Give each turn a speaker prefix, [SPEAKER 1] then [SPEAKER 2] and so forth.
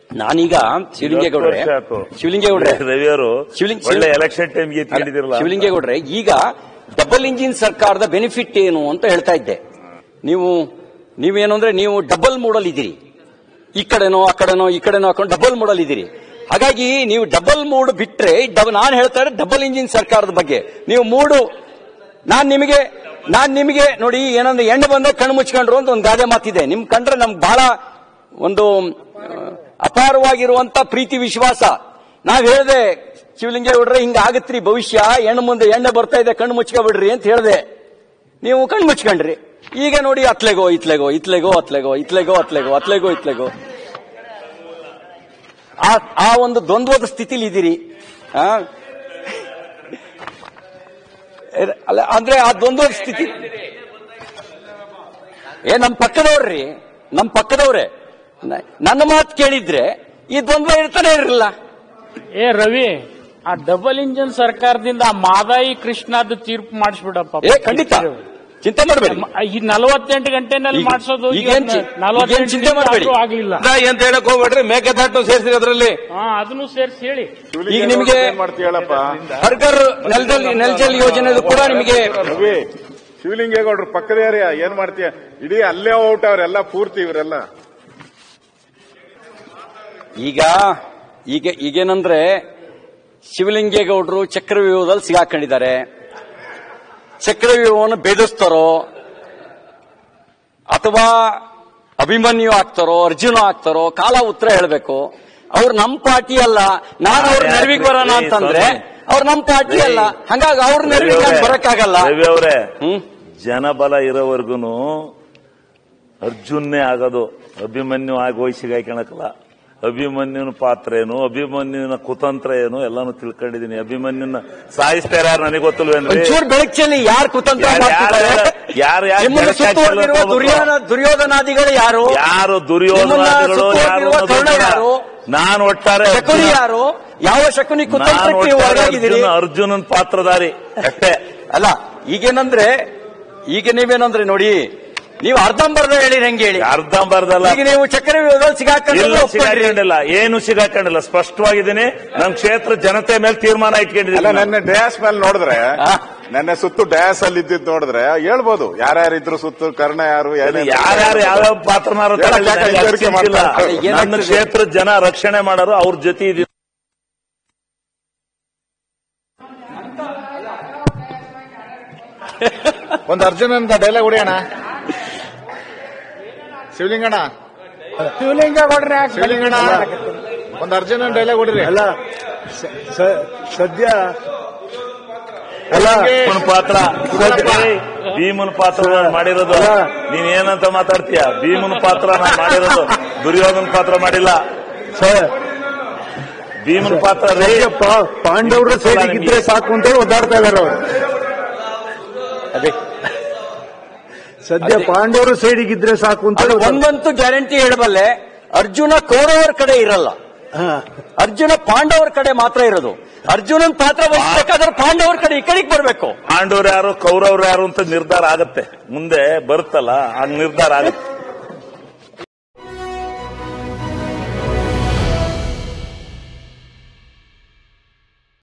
[SPEAKER 1] ನಾನೀಗ ಶಿವಲಿಂಗೇಗೌಡ್ರೆ
[SPEAKER 2] ಇವತ್ತು ವರ್ಷ ಆಯ್ತು.
[SPEAKER 1] ಶಿವಲಿಂಗೇಗೌಡ್ರೆ
[SPEAKER 2] ರವಿಯವರು
[SPEAKER 1] ಶಿವಲಿಂಗ್-
[SPEAKER 2] ಒಳ್ಳೆ ಎಲೆಕ್ಷನ್ ಟೈಮ್ಗೆ
[SPEAKER 1] ಅಲ್ಲ,
[SPEAKER 2] ಎತ್ಕೊಂಡಿದಿರಲ್ಲ
[SPEAKER 1] ಶಿವಲಿಂಗೇಗೌಡ್ರೆ ಈಗ ಡಬಲ್ ಇಂಜಿನ್ ಸರ್ಕಾರದ ಬೆನಿಫಿಟ್ ಏನು ಅಂತ ಹೇಳ್ತಾ ಇದ್ದೆ ನೀವು ನೀವೇನು ಅಂದ್ರೆ ನೀವು ಡಬಲ್ ಮೂಡಲ್ ಇದ್ದೀರಿ ಈ ಕಡೆನೋ ಆ ಕಡೆನೋ ಈ ಕಡೆನೋ ಹಾಕೊಂಡು ಡಬಲ್ ಮೂಡಲ್ ಇದ್ದೀರಿ ಹಾಗಾಗಿ ನೀವು ಡಬಲ್ ಮೂಡ್ ಬಿಟ್ರೆ ಡಬಲ್ ನಾನು ಹೇಳ್ತಾ ಇರೋದು ಡಬಲ್ ಇಂಜಿನ್ ಸರ್ಕಾರದ ಬಗ್ಗೆ ನೀವು ಮೂಡು ನಾನ್ ನಿಮಗೆ ನಾನ್ ನಿಮಗೆ ನೋಡಿ ಏನಂದ್ರೆ ಎಣ್ಣೆ ಬಂದ ಕಣ್ಣು ಮುಚ್ಕೊಂಡ್ರು ಅಂತ ಒಂದು ಗಾದೆ ಮಾತಿದೆ ನಿಮ್ ಕಂಡ್ರೆ ನಮ್ಗೆ ಬಹಳ ಒಂದು ಆ, ಅಪಾರವಾಗಿರುವಂತ ಪ್ರೀತಿ ವಿಶ್ವಾಸ ನಾವ್ ಹೇಳ್ದೆ ಶಿವಲಿಂಗೇಗೌಡ್ರೆ ಹಿಂಗ ಆಗತ್ರಿ ಭವಿಷ್ಯ ಹೆಣ್ಣು ಮುಂದೆ ಎಣ್ಣೆ ಬರ್ತಾ ಇದೆ ಕಣ್ಣು ಮುಚ್ಕೊಬಿಡ್ರಿ ಅಂತ ಹೇಳ್ದೆ ನೀವು ಕಣ್ಣು ಮುಚ್ಕೊಂಡ್ರಿ ಈಗ ನೋಡಿ ಅತ್ಲೆಗೋ ಇತ್ಲೆಗೋ ಇತ್ಲೆಗೋ ಅತ್ಲೆಗೋ ಇತ್ಲೆಗೋ ಅತ್ಲೆಗೋ ಅತ್ಲೆಗೋ ಇತ್ಲೆಗೋ ಆ ಆ ಒಂದು ದ್ವಂದ್ವದ ಸ್ಥಿತಿಲಿ ಇದ್ದೀರಿ ಆ? ಏ- ಅಲ್ಲ ಅಂದ್ರೆ ಆ ದ್ವಂದ್ವದ ಸ್ಥಿತಿ ಏ ನಮ್ ಪಕ್ಕದವ್ರಿ ನಮ್ ಪಕ್ಕದವ್ರೆ ನ- ನನ್ನ ಮಾತು ಕೇಳಿದ್ರೆ ಈ ದ್ವಂದ್ವ ಇರ್ತಾನೆ ಇರಲಿಲ್ಲ
[SPEAKER 3] ಏ ರವಿ ಆ ಡಬಲ್ ಇಂಜಿನ್ ಸರ್ಕಾರದಿಂದ ಆ ಮಾದಾಯಿ ಕೃಷ್ಣದ ತೀರ್ಪು ಮಾಡಿಸ್ಬಿಡಪ್ಪ
[SPEAKER 1] ಏ ಖಂಡಿತ ಚಿಂತೆ ಮಾಡಬೇಡಿ
[SPEAKER 3] ಈ ನಲವತ್ತೆಂಟು ಗಂಟೆನಲ್ಲಿ
[SPEAKER 1] ಈಗ-
[SPEAKER 3] ಮಾಡಿಸೋದು
[SPEAKER 1] ಈಗೇನ್ ಚಿ- ಈಗೇನ್ ಚಿಂತೆ ಮಾಡ್ಬೇಡಿ.
[SPEAKER 3] ಆಗ್ಲಿಲ್ಲ
[SPEAKER 4] ಅಂತ ಹೇಳಕ್ ಹೋಗ್ಬೇಡ್ರಿ ಮೇಕೆದಾಟು ಸೇರಿಸಿ ಅದರಲ್ಲಿ
[SPEAKER 3] ಹಾ ಅದನ್ನು ಸೇರಿಸಿ ಹೇಳಿ
[SPEAKER 1] ಈಗ ನಿಮಗೆ
[SPEAKER 5] ಏನ್ ಮಾಡ್ತೀಯ ಹೇಳಪ್ಪ
[SPEAKER 1] ಹರ್ಗರ್ ನೆಲದಲ್ಲಿ ನೆಲಜಲ್ ಯೋಜನೆದು ಕೂಡ ನಿಮಗೆ
[SPEAKER 5] ರವಿ ಶಿವಲಿಂಗೇಗೌಡ್ರು ಪಕ್ಕದ ಏರಿಯಾ ಏನ್ ಮಾಡ್ತೀಯ ಇಡೀ ಅಲ್ಲೇ ಔಟ್ ಅವ್ರೆಲ್ಲ ಪೂರ್ತಿ ಇವರೆಲ್ಲ
[SPEAKER 1] ಈಗ ಈಗ ಈಗೇನಂದ್ರೆ ಶಿವಲಿಂಗೇಗೌಡರು ಚಕ್ರವ್ಯೂಹದಲ್ಲಿ ಸಿಗಾಕೊಂಡಿದ್ದಾರೆ ಚಕ್ರವ್ಯೂಹವನ್ನು ಭೇದಿಸ್ತಾರೋ ಅಥವಾ ಅಭಿಮನ್ಯು ಆಗ್ತಾರೋ ಅರ್ಜುನ ಆಗ್ತಾರೋ ಕಾಲ ಉತ್ತರ ಹೇಳಬೇಕು ಅವ್ರು ನಮ್ ಪಾರ್ಟಿ ಅಲ್ಲ ನಾನು ಅವ್ರ ನೆರವಿಗೆ ಬರೋಣ ಅಂತಂದ್ರೆ ಅವ್ರು ನಮ್ ಪಾರ್ಟಿ ಅಲ್ಲ ಹಂಗಾಗಿ ಅವ್ರ ನೆರವಿಗೆ ನಾನು ಬರಕ್ಕಾಗಲ್ಲ
[SPEAKER 2] ರವಿ ಅವರೇ
[SPEAKER 1] ಹ್ಮ್
[SPEAKER 2] ಜನಬಲ ಇರೋವರೆಗೂ ಅರ್ಜುನ್ನೇ ಆಗೋದು ಅಭಿಮನ್ಯು ಆಗಿ ಹೋಗಿ ಸಿಗಾಕಣಕಲ್ಲ ಅಭಿಮನ್ಯುನ ಪಾತ್ರ ಏನು ಅಭಿಮನ್ಯುವಿನ ಕುತಂತ್ರ ಏನು ಎಲ್ಲಾನು ತಿಳ್ಕೊಂಡಿದೀನಿ ಅಭಿಮನ್ಯುನ ಸಾಯಿಸ್ತಾರ ನನಗೆ ಗೊತ್ತಿಲ್ವೇನ್ರಿ
[SPEAKER 1] ಒಂಚೂರು ಬೆಳಕಿನಲ್ಲಿ ಯಾರು ಕುತಂತ್ರ
[SPEAKER 2] ಯಾರ್-
[SPEAKER 1] ಮಾಡ್ತಿದ್ದಾರೆ
[SPEAKER 2] ಯಾರ್- ಯಾರ್- ಯಾರ್
[SPEAKER 1] ನಿಮ್ಮನ್ನ
[SPEAKER 2] ಬೆಳಕು
[SPEAKER 1] ಸುತ್ತುವರೆದಿರುವ
[SPEAKER 2] ಹಾಕ್ತಿಲ್ಲ
[SPEAKER 1] ದುರ್ಯೋಧನ ದುರ್ಯೋಧನಾದಿಗಳು ಯಾರು
[SPEAKER 2] ಯಾರು
[SPEAKER 1] ನಿಮ್ಮನ್ನ
[SPEAKER 2] ದುರ್ಯೋಧನಾದಿಗಳು ಯಾರು
[SPEAKER 1] ಸುತ್ತುವರೆದಿರುವ
[SPEAKER 2] ಅನ್ನೋದು
[SPEAKER 1] ಕರ್ಣ
[SPEAKER 2] ಗೊತ್ತಿಲ್ಲ.
[SPEAKER 1] ಯಾರು?
[SPEAKER 2] ನಾನು ಒಟ್ಟಾರೆ
[SPEAKER 1] ಶಕುನಿ ಯಾರು ಯಾವ ಶಕುನಿ
[SPEAKER 2] ನಾನು
[SPEAKER 1] ಕುತಂತ್ರಕ್ಕೆ ನೀವು
[SPEAKER 2] ಒಟ್ಟಾರೆ
[SPEAKER 1] ಹೊರಗಾಗಿದ್ದೀರಿ
[SPEAKER 2] ಅರ್ಜುನ ಅರ್ಜುನನ್ ಪಾತ್ರಧಾರಿ ಅಷ್ಟೇ
[SPEAKER 1] ಅಲ್ಲ ಈಗೇನಂದ್ರೆ ಈಗ ನೀವೇನಂದ್ರೆ ನೋಡಿ ನೀವು ಅರ್ಧಂಬರ್ಧ ಹೇಳಿರಿ ಹೆಂಗೆ ಹೇಳಿ
[SPEAKER 2] ಅರ್ಧಂಬರ್ಧಲ್ಲ
[SPEAKER 1] ಈಗ ನೀವು ಚಕ್ರವ್ಯೂಹದಲ್ಲಿ ಸಿಗಾಕೊಂಡು
[SPEAKER 2] ಇಲ್ಲ ಸಿಗಾಕೊಂಡಿಲ್ಲ ಏನು ಸಿಗಾಕೊಂಡಿಲ್ಲ ಸ್ಪಷ್ಟವಾಗಿದ್ದೀನಿ ನಮ್ ಕ್ಷೇತ್ರ ಜನತೆ ಮೇಲೆ ತೀರ್ಮಾನ
[SPEAKER 5] ಅಲ್ಲ
[SPEAKER 2] ಇಟ್ಕೊಂಡಿದ್ದೀನಿ
[SPEAKER 5] ನೆನ್ನೆ ಡ್ಯಾಸ್ ಮೇಲೆ ನೋಡಿದ್ರೆ
[SPEAKER 1] ಆ?
[SPEAKER 5] ನೆನ್ನೆ ಸುತ್ತು ಡ್ಯಾಸ್ ಅಲ್ಲಿ ಇದ್ದಿದ್ ನೋಡಿದ್ರೆ ಹೇಳ್ಬೋದು ಯಾರ್ಯಾರು ಇದ್ರು ಸುತ್ತು ಕರ್ಣ ಯಾರು ಏನೇನು
[SPEAKER 2] ಯಾರ್ಯಾರು ಯಾವ್ಯಾವ ಪಾತ್ರನಾರು
[SPEAKER 5] ಎಲ್ಲ
[SPEAKER 2] ತಗೊಳ್ಳಿ,
[SPEAKER 5] ಯಾಕೆ
[SPEAKER 2] ನನಗೆ
[SPEAKER 5] ಹಿಂಜರಿಕೆ
[SPEAKER 2] ಅಚ್ಚುಮೆಚ್ಚಿಲ್ಲ.
[SPEAKER 5] ಮಾಡ್ತಾರೆ?
[SPEAKER 1] ಅಲ್ಲ, ಏನಾಗ್ತದೆ?
[SPEAKER 2] ನನ್ನ ಕ್ಷೇತ್ರದ ಜನ ರಕ್ಷಣೆ ಮಾಡೋರು ಅವ್ರ ಜೊತೆ ಇದೀನಿ
[SPEAKER 5] ಒಂದು ಅರ್ಜುನನ್ ಡೈಲಾಗ್ ಹೊಡಿಯೋಣ ಶಿವಲಿಂಗಣ್ಣ ಶಿವಲಿಂಗಣ್ಣ ಒಂದು ಅರ್ಜುನನ್ ಡೈಲಾಗ್ ಹೊಡಿರಿ
[SPEAKER 6] ಅಲ್ಲ ಸ- ಸ- ಸದ್ಯ ಅಲ್ಲ
[SPEAKER 2] ಭೀಮನ ಪಾತ್ರ ಏಯ್, ಭೀಮನ ಪಾತ್ರ ನಾನ್ ಮಾಡಿರೋದು ನೀನ್ ಏನಂತ ಮಾತಾಡ್ತೀಯ ಭೀಮನ ಪಾತ್ರ ನಾನ್ ಮಾಡಿರೋದು ದುರ್ಯೋಧನ ಪಾತ್ರ ಮಾಡಿಲ್ಲ
[SPEAKER 6] ಸ-
[SPEAKER 2] ಭೀಮನ ಪಾತ್ರ ರೇ
[SPEAKER 6] ಸದ್ಯ ಪಾ- ಪಾಂಡವರ ಸೈಡಿಗಿದ್ರೆ ಸಾಕು ಅಂತೇಳಿ ಒದ್ದಾಡ್ತಾ ಇದಾರೆ ಅವರು
[SPEAKER 1] ಅದೇ
[SPEAKER 6] ಸದ್ಯ ಪಾಂಡವರ ಸೈಡಿಗಿದ್ರೆ ಸಾಕು ಅಂತೇಳಿ
[SPEAKER 1] ಅದು ಒಂದಂತೂ ಗ್ಯಾರಂಟಿ ಹೇಳಬಲ್ಲೆ ಅರ್ಜುನ ಕೌರವರ ಕಡೆ ಇರಲ್ಲ
[SPEAKER 6] ಹಾ.
[SPEAKER 1] ಅರ್ಜುನ ಪಾಂಡವರ ಕಡೆ ಮಾತ್ರ ಇರೋದು ಅರ್ಜುನನ್ ಪಾತ್ರ ವಹಿಸಬೇಕಾದ್ರೆ ಪಾಂಡವರ ಕಡೆ ಈ ಕಡೆಗೆ ಬರಬೇಕು
[SPEAKER 2] ಪಾಂಡವ್ರು ಯಾರು ಕೌರವ್ರು ಯಾರು ಅಂತ ನಿರ್ಧಾರ ಆಗತ್ತೆ ಮುಂದೆ ಬರುತ್ತಲ್ಲ ಆ ನಿರ್ಧಾರ ಆಗತ್ತೆ